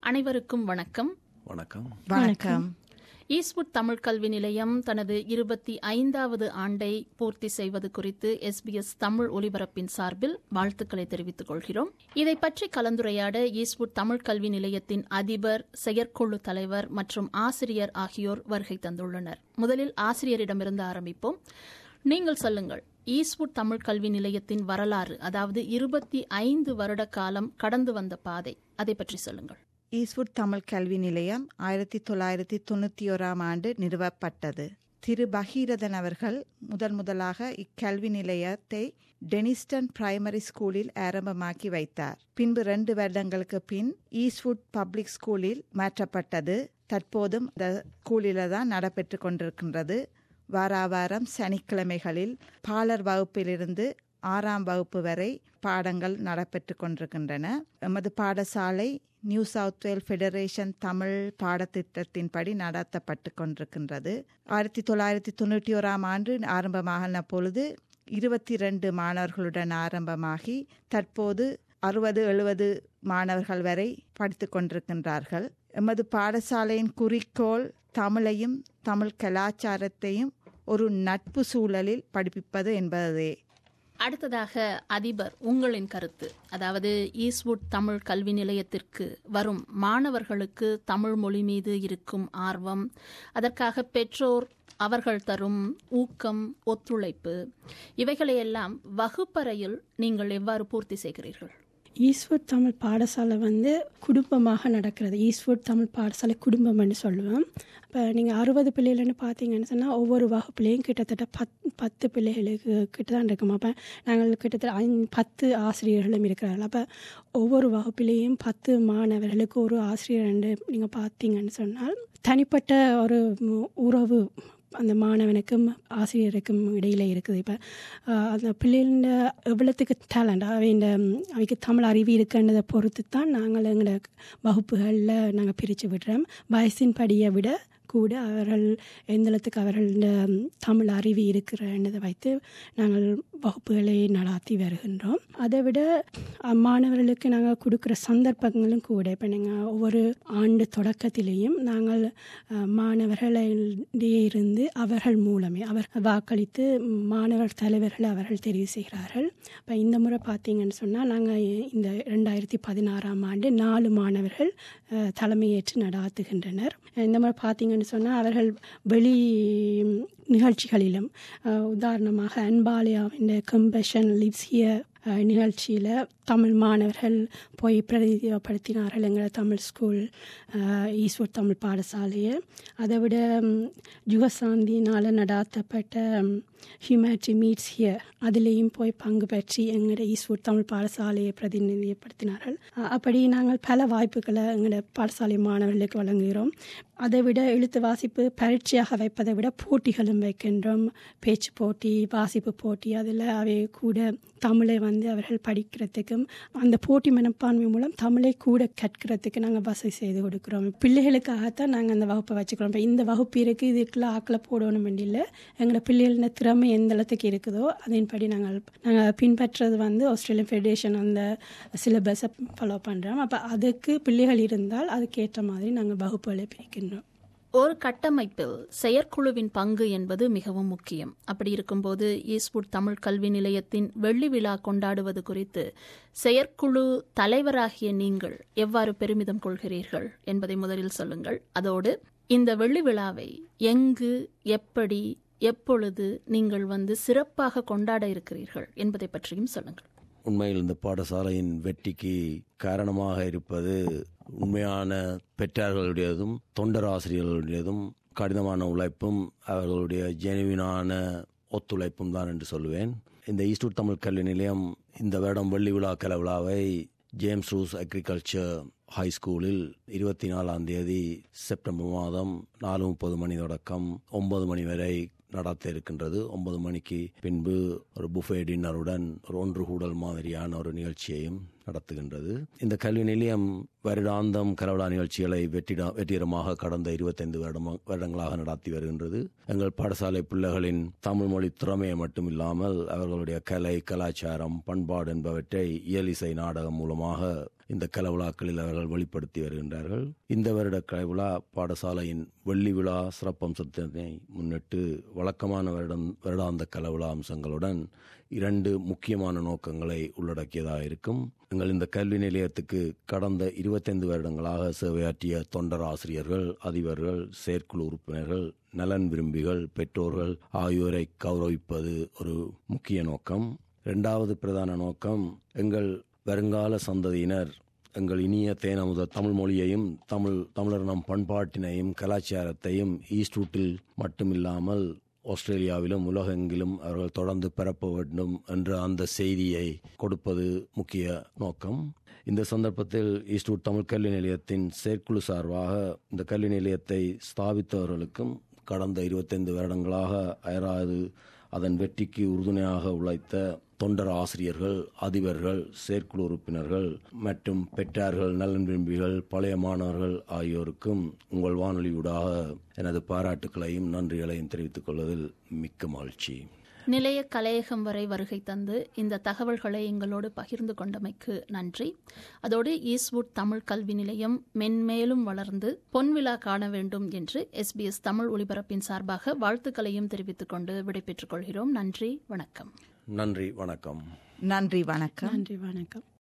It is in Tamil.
அனைவருக்கும் வணக்கம் வணக்கம் வணக்கம் ஈஸ்வுட் தமிழ் கல்வி நிலையம் தனது இருபத்தி ஐந்தாவது ஆண்டை பூர்த்தி செய்வது குறித்து எஸ்பிஎஸ் தமிழ் ஒலிபரப்பின் சார்பில் வாழ்த்துக்களை தெரிவித்துக் கொள்கிறோம் இதை பற்றி கலந்துரையாட ஈஸ்வுட் தமிழ் கல்வி நிலையத்தின் அதிபர் செயற்குழு தலைவர் மற்றும் ஆசிரியர் ஆகியோர் வருகை தந்துள்ளனர் முதலில் ஆசிரியரிடமிருந்து ஆரம்பிப்போம் நீங்கள் சொல்லுங்கள் ஈஸ்வுட் தமிழ் கல்வி நிலையத்தின் வரலாறு அதாவது இருபத்தி ஐந்து வருட காலம் கடந்து வந்த பாதை அதை பற்றி சொல்லுங்கள் ஈஸ்வுட் தமிழ் கல்வி நிலையம் ஆயிரத்தி தொள்ளாயிரத்தி தொண்ணூற்றி ஓராம் ஆண்டு நிறுவப்பட்டது திரு பகீரதன் அவர்கள் முதல் முதலாக இக்கல்வி நிலையத்தை டெனிஸ்டன் பிரைமரி ஸ்கூலில் ஆரம்பமாக்கி வைத்தார் பின்பு ரெண்டு வருடங்களுக்கு பின் ஈஸ்வுட் பப்ளிக் ஸ்கூலில் மாற்றப்பட்டது தற்போதும் இந்த ஸ்கூலில் தான் நடைபெற்று கொண்டிருக்கின்றது வாராவாரம் சனிக்கிழமைகளில் பாலர் வகுப்பிலிருந்து ஆறாம் வகுப்பு வரை பாடங்கள் நடைபெற்று கொண்டிருக்கின்றன எமது பாடசாலை New South Wales federation Tamil பாடத்திட்டத்தின்படி நடத்தப்பட்டு கொண்டிருக்கின்றது ஆயிரத்தி தொள்ளாயிரத்தி தொண்ணூற்றி ஓராம் ஆண்டு ஆரம்பமான பொழுது இருபத்தி ரெண்டு மாணவர்களுடன் ஆரம்பமாகி தற்போது அறுபது எழுபது மாணவர்கள் வரை படித்து கொண்டிருக்கின்றார்கள் எமது பாடசாலையின் குறிக்கோள் தமிழையும் தமிழ் கலாச்சாரத்தையும் ஒரு நட்பு சூழலில் படிப்பிப்பது என்பதே அடுத்ததாக அதிபர் உங்களின் கருத்து அதாவது ஈஸ்வுட் தமிழ் கல்வி நிலையத்திற்கு வரும் மாணவர்களுக்கு தமிழ் மொழி மீது இருக்கும் ஆர்வம் அதற்காக பெற்றோர் அவர்கள் தரும் ஊக்கம் ஒத்துழைப்பு இவைகளையெல்லாம் வகுப்பறையில் நீங்கள் எவ்வாறு பூர்த்தி செய்கிறீர்கள் ஈஸ்வர்ட் தமிழ் பாடசாலை வந்து குடும்பமாக நடக்கிறது ஈஸ்வர்ட் தமிழ் பாடசாலை குடும்பம்னு சொல்லுவோம் இப்போ நீங்கள் அறுபது பிள்ளைகள்னு பார்த்தீங்கன்னு சொன்னால் ஒவ்வொரு வகுப்புலேயும் கிட்டத்தட்ட பத் பத்து பிள்ளைகளுக்கு கிட்ட தான் இருக்கும் அப்போ நாங்கள் கிட்டத்தட்ட ஐந் பத்து ஆசிரியர்களும் இருக்கிறார்கள் அப்போ ஒவ்வொரு வகுப்பிலேயும் பத்து மாணவர்களுக்கு ஒரு ஆசிரியர் நீங்கள் பார்த்தீங்கன்னு சொன்னால் தனிப்பட்ட ஒரு உறவு அந்த மாணவனுக்கும் ஆசிரியருக்கும் இடையில இருக்குது இப்போ அந்த பிள்ளைகள எவ்வளோத்துக்கு டேலண்ட் அவைண்ட அவைக்கு தமிழ் அறிவு இருக்குன்றதை பொறுத்து தான் நாங்கள் எங்களோட வகுப்புகளில் நாங்கள் பிரித்து விடுறோம் வயசின் படியை விட கூட அவர்கள் எந்தளத்துக்கு அவர்கள தமிழ் அறிவு இருக்கிறன்றதை வைத்து நாங்கள் வகுப்புகளை நடாத்தி வருகின்றோம் அதை விட மாணவர்களுக்கு நாங்கள் கொடுக்குற சந்தர்ப்பங்களும் கூட இப்போ நாங்கள் ஒவ்வொரு ஆண்டு தொடக்கத்திலேயும் நாங்கள் மாணவர்களிடையே இருந்து அவர்கள் மூலமே அவர் வாக்களித்து மாணவர் தலைவர்களை அவர்கள் தெரிவு செய்கிறார்கள் இப்போ இந்த முறை பார்த்தீங்கன்னு சொன்னால் நாங்கள் இந்த ரெண்டாயிரத்தி பதினாறாம் ஆண்டு நாலு மாணவர்கள் தலைமையேற்று நடாத்துகின்றனர் இந்த மாதிரி பார்த்தீங்கன்னு சொன்னால் அவர்கள் வெளி நிகழ்ச்சிகளிலும் உதாரணமாக அன்பாலயாவின் கம்பஷன் லிவ்ஸ் ஹியர் நிகழ்ச்சியில் தமிழ் மாணவர்கள் போய் பிரதிநிதிப்படுத்தினார்கள் எங்கள் தமிழ் ஸ்கூல் ஈஸ்வர் தமிழ் பாடசாலையை அதை விட யுகசாந்தினால் நடாத்தப்பட்ட ஹியூமனிட்டி மீட்ஸ் ஹியர் அதுலேயும் போய் பங்கு பெற்றி எங்களோட ஈஸ்வர் தமிழ் பாடசாலையை பிரதிநிதிப்படுத்தினார்கள் அப்படி நாங்கள் பல வாய்ப்புகளை எங்களோட பாடசாலை மாணவர்களுக்கு வழங்குகிறோம் அதை விட எழுத்து வாசிப்பு பரீட்சையாக வைப்பதை விட போட்டிகளும் வைக்கின்றோம் பேச்சு போட்டி வாசிப்பு போட்டி அதில் அவை கூட தமிழை வந்து அவர்கள் படிக்கிறதுக்கும் அந்த போட்டி மனப்பான்மை மூலம் தமிழை கூட கற்கிறதுக்கு நாங்கள் வசதி செய்து கொடுக்குறோம் பிள்ளைகளுக்காகத்தான் நாங்கள் அந்த வகுப்பை வச்சுக்கிறோம் இப்போ இந்த வகுப்பு இருக்குது இதுக்குள்ள ஆக்கில் போடணும் இல்லை எங்களோட பிள்ளைகள திறமை எந்த அளத்துக்கு இருக்குதோ அதன்படி நாங்கள் நாங்கள் பின்பற்றுறது வந்து ஆஸ்திரேலியன் ஃபெடரேஷன் அந்த சிலபஸை ஃபாலோ பண்ணுறோம் அப்போ அதுக்கு பிள்ளைகள் இருந்தால் அதுக்கேற்ற மாதிரி நாங்கள் வகுப்புகளை பிரிக்கின்றோம் ஒரு கட்டமைப்பில் செயற்குழுவின் பங்கு என்பது மிகவும் முக்கியம் அப்படி இருக்கும்போது ஈஸ்வுட் தமிழ் கல்வி நிலையத்தின் வெள்ளி விழா கொண்டாடுவது குறித்து செயற்குழு தலைவராகிய நீங்கள் எவ்வாறு பெருமிதம் கொள்கிறீர்கள் என்பதை முதலில் சொல்லுங்கள் அதோடு இந்த வெள்ளி விழாவை எங்கு எப்படி எப்பொழுது நீங்கள் வந்து சிறப்பாக கொண்டாட இருக்கிறீர்கள் என்பதை பற்றியும் சொல்லுங்கள் உண்மையில் இந்த பாடசாலையின் வெற்றிக்கு காரணமாக இருப்பது உண்மையான பெற்றார்களுடையதும் தொண்டர் ஆசிரியர்களுடையதும் கடினமான உழைப்பும் அவர்களுடைய ஜெனுவினான ஒத்துழைப்பும் தான் என்று சொல்லுவேன் இந்த ஈஸ்டூர் தமிழ் கல்வி நிலையம் இந்த வருடம் வெள்ளி விழா கல விழாவை ஜேம்ஸ் ரூஸ் அக்ரிகல்ச்சர் ஹை ஸ்கூலில் இருபத்தி நாலாம் தேதி செப்டம்பர் மாதம் நாலு முப்பது மணி தொடக்கம் ஒன்பது மணி வரை நடத்த இருக்கின்றது ஒன்பது மணிக்கு பின்பு ஒரு புஃபே டின்னருடன் ஒரு ஒன்று கூடல் மாதிரியான ஒரு நிகழ்ச்சியையும் நடத்துகின்றது இந்த கல்வி நிலையம் வருடாந்தம் கலவலா நிகழ்ச்சிகளை வெற்றிடா வெற்றிகரமாக கடந்த இருபத்தைந்து வருடம் வருடங்களாக நடத்தி வருகின்றது எங்கள் பாடசாலை பிள்ளைகளின் தமிழ் மொழி திறமையை மட்டும் இல்லாமல் அவர்களுடைய கலை கலாச்சாரம் பண்பாடு என்பவற்றை இயலிசை நாடகம் மூலமாக இந்த கலவிழாக்களில் அவர்கள் வெளிப்படுத்தி வருகின்றார்கள் இந்த வருட கலவிழா பாடசாலையின் வெள்ளி விழா சிறப்பம்சத்தினை முன்னிட்டு வழக்கமான வருடம் வருடாந்த கலவிழா அம்சங்களுடன் இரண்டு முக்கியமான நோக்கங்களை உள்ளடக்கியதாக இருக்கும் எங்கள் இந்த கல்வி நிலையத்துக்கு கடந்த இருபத்தைந்து வருடங்களாக சேவையாற்றிய தொண்டர் ஆசிரியர்கள் அதிபர்கள் செயற்குழு உறுப்பினர்கள் நலன் விரும்பிகள் பெற்றோர்கள் ஆகியோரை கௌரவிப்பது ஒரு முக்கிய நோக்கம் இரண்டாவது பிரதான நோக்கம் எங்கள் வருங்கால சந்ததியினர் எங்கள் இனிய தேனமுத தமிழ் மொழியையும் தமிழ் தமிழர் நம் பண்பாட்டினையும் கலாச்சாரத்தையும் ஈஸ்டூட்டில் மட்டுமில்லாமல் ஆஸ்திரேலியாவிலும் உலகெங்கிலும் அவர்கள் தொடர்ந்து பரப்ப வேண்டும் என்ற அந்த செய்தியை கொடுப்பது முக்கிய நோக்கம் இந்த சந்தர்ப்பத்தில் ஈஸ்ட்வுட் தமிழ் கல்வி நிலையத்தின் செயற்குழு சார்பாக இந்த கல்வி நிலையத்தை ஸ்தாபித்தவர்களுக்கும் கடந்த இருபத்தைந்து வருடங்களாக அயராது அதன் வெற்றிக்கு உறுதுணையாக உழைத்த தொண்டர் ஆசிரியர்கள் அதிபர்கள் செயற்குழு உறுப்பினர்கள் மற்றும் பெற்றார்கள் நலன் விரும்பிகள் பழைய மாணவர்கள் ஆகியோருக்கும் உங்கள் வானொலியூடாக எனது பாராட்டுக்களையும் நன்றிகளையும் தெரிவித்துக் கொள்வதில் மிக்க மகிழ்ச்சி நிலைய கலையகம் வரை வருகை தந்து இந்த தகவல்களை எங்களோடு பகிர்ந்து கொண்டமைக்கு நன்றி அதோடு ஈஸ்வுட் தமிழ் கல்வி நிலையம் மென்மேலும் வளர்ந்து பொன்விழா காண வேண்டும் என்று எஸ்பிஎஸ் தமிழ் ஒலிபரப்பின் சார்பாக வாழ்த்துக்களையும் தெரிவித்துக் கொண்டு விடைபெற்றுக் கொள்கிறோம் நன்றி வணக்கம் நன்றி வணக்கம் நன்றி வணக்கம் நன்றி வணக்கம்